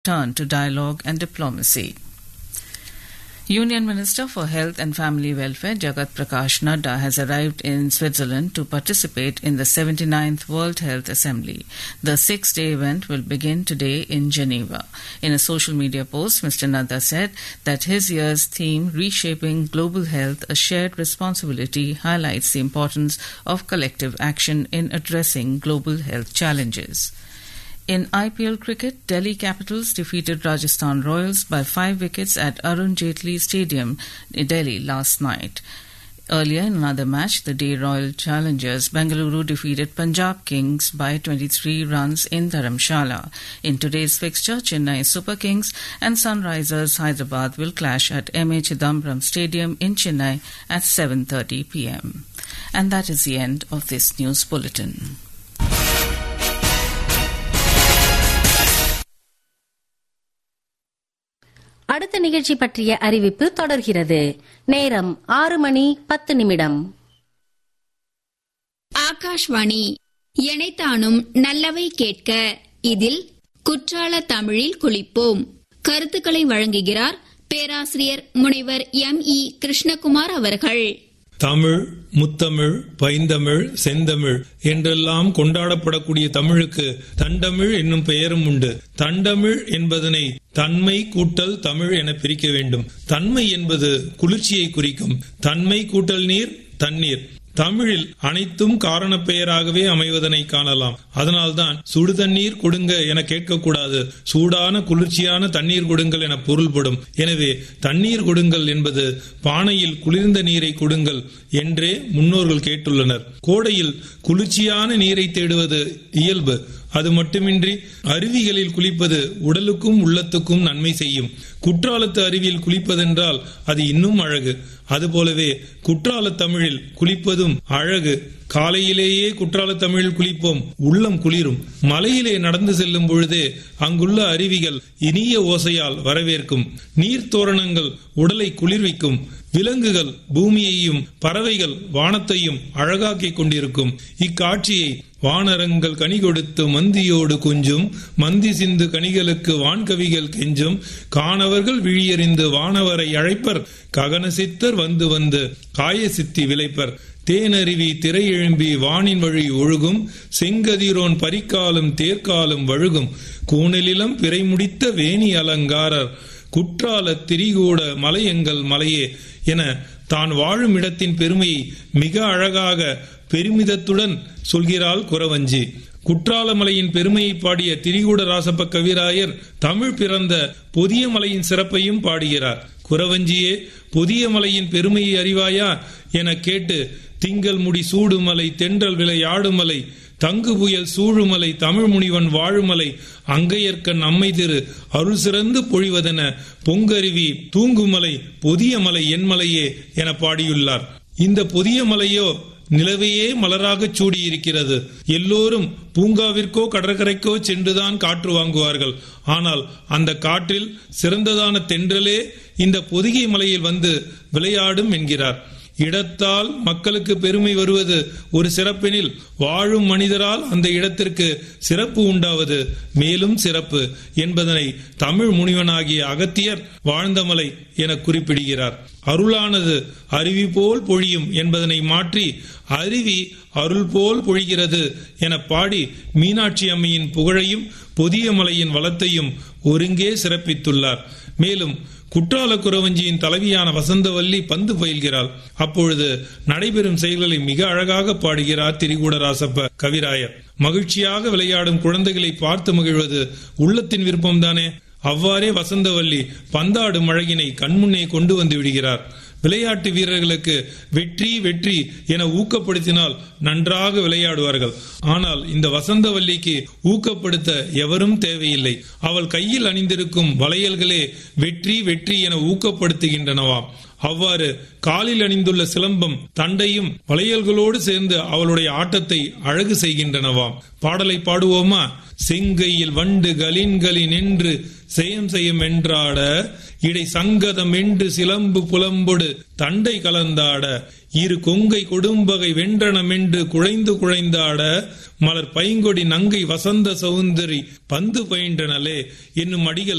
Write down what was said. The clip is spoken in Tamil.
turn to dialogue and diplomacy. Union Minister for Health and Family Welfare Jagat Prakash Nadda has arrived in Switzerland to participate in the 79th World Health Assembly. The six day event will begin today in Geneva. In a social media post, Mr. Nadda said that his year's theme, Reshaping Global Health, a Shared Responsibility, highlights the importance of collective action in addressing global health challenges. In IPL cricket, Delhi Capitals defeated Rajasthan Royals by five wickets at Arun Jaitley Stadium in Delhi last night. Earlier in another match, the day Royal Challengers Bengaluru defeated Punjab Kings by 23 runs in Dharamshala. In today's fixture, Chennai Super Kings and Sunrisers Hyderabad will clash at MA Chidambaram Stadium in Chennai at 7:30 p.m. And that is the end of this news bulletin. அடுத்த நிகழ்ச்சி பற்றிய அறிவிப்பு தொடர்கிறது நேரம் ஆறு மணி பத்து நிமிடம் ஆகாஷ்வாணி இணைத்தானும் நல்லவை கேட்க இதில் குற்றால தமிழில் குளிப்போம் கருத்துக்களை வழங்குகிறார் பேராசிரியர் முனைவர் எம் இ கிருஷ்ணகுமார் அவர்கள் தமிழ் முத்தமிழ் பைந்தமிழ் செந்தமிழ் என்றெல்லாம் கொண்டாடப்படக்கூடிய தமிழுக்கு தண்டமிழ் என்னும் பெயரும் உண்டு தண்டமிழ் என்பதனை தன்மை கூட்டல் தமிழ் என பிரிக்க வேண்டும் தன்மை என்பது குளிர்ச்சியை குறிக்கும் தன்மை கூட்டல் நீர் தண்ணீர் தமிழில் அனைத்தும் காரண பெயராகவே அமைவதனை காணலாம் அதனால்தான் சுடு தண்ணீர் கொடுங்க என கேட்கக்கூடாது சூடான குளிர்ச்சியான தண்ணீர் கொடுங்கள் என பொருள்படும் எனவே தண்ணீர் கொடுங்கள் என்பது பானையில் குளிர்ந்த நீரை கொடுங்கள் என்றே முன்னோர்கள் கேட்டுள்ளனர் கோடையில் குளிர்ச்சியான நீரை தேடுவது இயல்பு அது மட்டுமின்றி அருவிகளில் குளிப்பது உடலுக்கும் உள்ளத்துக்கும் நன்மை செய்யும் குற்றாலத்து அருவியில் குளிப்பதென்றால் அது இன்னும் அழகு அதுபோலவே குற்றால தமிழில் குளிப்பதும் அழகு காலையிலேயே குற்றால தமிழில் குளிப்போம் உள்ளம் குளிரும் மலையிலே நடந்து செல்லும் பொழுதே அங்குள்ள அருவிகள் இனிய ஓசையால் வரவேற்கும் நீர்த்தோரணங்கள் உடலை குளிர்விக்கும் விலங்குகள் பூமியையும் பறவைகள் வானத்தையும் அழகாக்கிக் கொண்டிருக்கும் இக்காட்சியை வானரங்கள் கனி கொடுத்து மந்தியோடு கொஞ்சும் மந்தி சிந்து கனிகளுக்கு வான்கவிகள் கெஞ்சும் காணவர்கள் விழியறிந்து வானவரை அழைப்பர் ககன சித்தர் வந்து வந்து காய சித்தி விளைப்பர் தேனருவி திரை எழும்பி வானின் வழி ஒழுகும் செங்கதிரோன் பரிக்காலும் தேர்க்காலும் வழுகும் கூணலிலம் பிறை முடித்த வேணி அலங்காரர் குற்றால திரிகூட மலையங்கள் மலையே என தான் வாழும் இடத்தின் பெருமையை மிக அழகாக பெருமிதத்துடன் சொல்கிறாள் குறவஞ்சி குற்றாலமலையின் பெருமையை பாடிய திரிகூட ராசப்ப கவிராயர் தமிழ் பிறந்த புதிய மலையின் சிறப்பையும் பாடுகிறார் குறவஞ்சியே புதிய மலையின் பெருமையை அறிவாயா என கேட்டு திங்கள் முடி சூடுமலை தென்றல் விலை ஆடுமலை தங்கு புயல் சூழுமலை தமிழ் முனிவன் வாழுமலை அங்கையர்க்கண் அம்மை திரு அருள் சிறந்து பொழிவதென பொங்கருவி தூங்குமலை புதிய மலை என்மலையே என பாடியுள்ளார் இந்த புதிய மலையோ நிலவையே மலராக சூடியிருக்கிறது எல்லோரும் பூங்காவிற்கோ கடற்கரைக்கோ சென்றுதான் காற்று வாங்குவார்கள் ஆனால் அந்த காற்றில் சிறந்ததான தென்றலே இந்த பொதிகை மலையில் வந்து விளையாடும் என்கிறார் இடத்தால் மக்களுக்கு பெருமை வருவது ஒரு சிறப்பெனில் வாழும் மனிதரால் அந்த இடத்திற்கு சிறப்பு உண்டாவது மேலும் சிறப்பு என்பதனை தமிழ் முனிவனாகிய அகத்தியர் வாழ்ந்தமலை என குறிப்பிடுகிறார் அருளானது அருவி போல் பொழியும் என்பதனை மாற்றி அருவி அருள் போல் பொழிகிறது என பாடி மீனாட்சி அம்மையின் புகழையும் புதிய மலையின் வளத்தையும் ஒருங்கே சிறப்பித்துள்ளார் மேலும் குற்றால குறவஞ்சியின் தலைவியான வசந்தவல்லி பந்து பயில்கிறாள் அப்பொழுது நடைபெறும் செயல்களை மிக அழகாக பாடுகிறார் திரிகூடராசப்ப கவிராயர் மகிழ்ச்சியாக விளையாடும் குழந்தைகளை பார்த்து மகிழ்வது உள்ளத்தின் விருப்பம்தானே அவ்வாறே வசந்தவல்லி பந்தாடும் அழகினை கண்முன்னே கொண்டு வந்து விடுகிறார் விளையாட்டு வீரர்களுக்கு வெற்றி வெற்றி என ஊக்கப்படுத்தினால் நன்றாக விளையாடுவார்கள் ஆனால் இந்த வசந்தவல்லிக்கு ஊக்கப்படுத்த எவரும் தேவையில்லை அவள் கையில் அணிந்திருக்கும் வளையல்களே வெற்றி வெற்றி என ஊக்கப்படுத்துகின்றனவாம் அவ்வாறு காலில் அணிந்துள்ள சிலம்பம் தண்டையும் வளையல்களோடு சேர்ந்து அவளுடைய ஆட்டத்தை அழகு செய்கின்றனவாம் பாடலை பாடுவோமா செங்கையில் வண்டு கலின்களின் என்று செயம் செய்யும் என்றாட இடை சங்கதம் என்று சிலம்பு புலம்பொடு தண்டை கலந்தாட இரு கொங்கை கொடும்பகை வென்றனம் என்று குழைந்து குழைந்தாட மலர் பைங்கொடி நங்கை வசந்த சௌந்தரி பந்து பயின்றனலே என்னும் அடிகள்